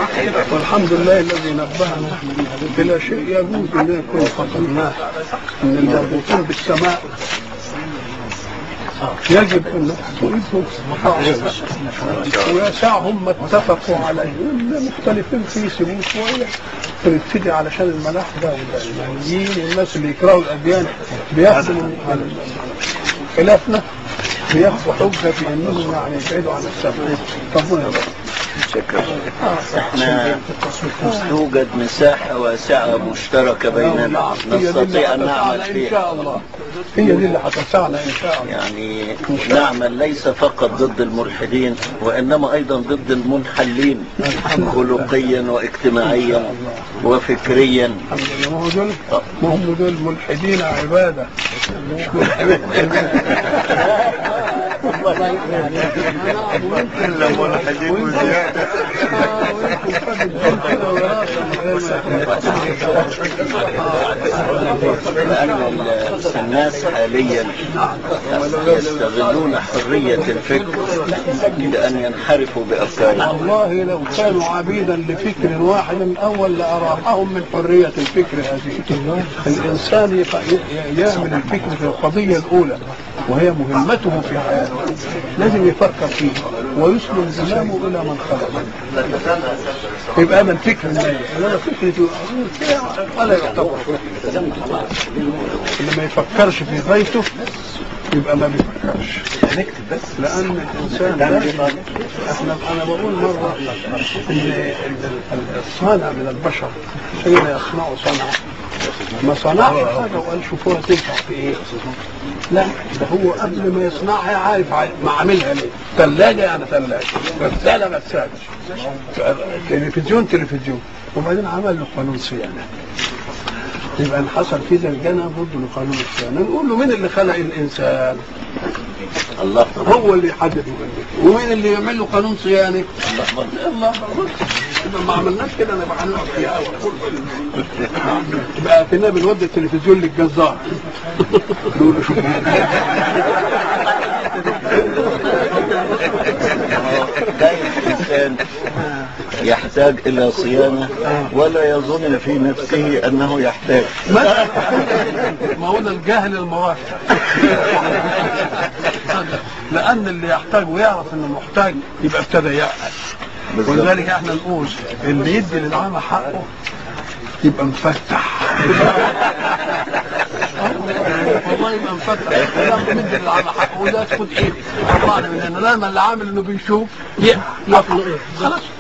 والحمد لله الذي نبهنا الى شيء يجوز ان يكون فصلناه من المربوطين بالسماء يجب ان تريده ويسعهم ما اتفقوا عليه المختلفين فيه سيبوه شويه ونبتدي علشان الملاحده والعلمانيين والناس اللي يكرهوا الاديان بياخدوا على خلافنا بياخدوا حجه في انهم يعني يبعدوا عن السماء ربنا يبارك شكرا احنا توجد مساحة واسعة مشتركة بيننا نستطيع أن نعمل ان فيها شاء الله هي دي اللي هتسعنا ان شاء الله يعني نعمل ليس فقط ضد الملحدين وإنما أيضا ضد المنحلين خلقيا واجتماعيا وفكريا الحمد لله ما هو دول ما هم دول ملحدين عباده إلا ملحدين وزيادة لأن الناس حاليا يستغلون حرية الفكر لأن ينحرفوا بأفكارهم والله لو كانوا عبيدا لفكر واحد من اول لاراحهم من حريه الفكر هذه الانسان يق- ي- يعمل الفكر في القضيه الاولى وهي مهمته في حياته لازم يفكر فيه ويسلم زمامه الى من خلقه يبقى هذا الفكر النية انما فكرة ولا يعتبر اللي ما يفكرش في بيته يبقى ما بيفكرش هنكتب بس لان الانسان ده احنا انا بقول مره ان ال- ال- الصانع من البشر حين يصنع صنعه ما صنعش حاجه وقال شوفوها تنفع في ايه لا ده هو قبل ما يصنعها عارف عا- ما عاملها ليه ثلاجه يعني ثلاجه غساله غساله تلفزيون تلفزيون وبعدين عمل له قانون صيانه يبقى ان حصل في زنجنه برضه لقانون الصيانه نقول له مين اللي خلق الانسان؟ الله هو اللي يحدد ويقول ومين اللي يعمل له قانون صيانه؟ الله الله إذا ما عملناش كده نبقى هنقعد فيها يبقى كنا بنودي التلفزيون للجزار نقول له شوف دايما الإنسان يحتاج إلى صيانة ولا يظن في نفسه أنه يحتاج ما ما هو ده الجاهل المراشد لان اللي يحتاج ويعرف انه محتاج يبقى ابتدى يعقل بالظبط. ولذلك احنا نقول اللي يدي للعامة حقه يبقى مفتح والله يبقى مفتح لما مدي للعامة حقه وده يسكت ايه طلعنا من هنا لما اللي عامل انه بيشوف يعقل خلاص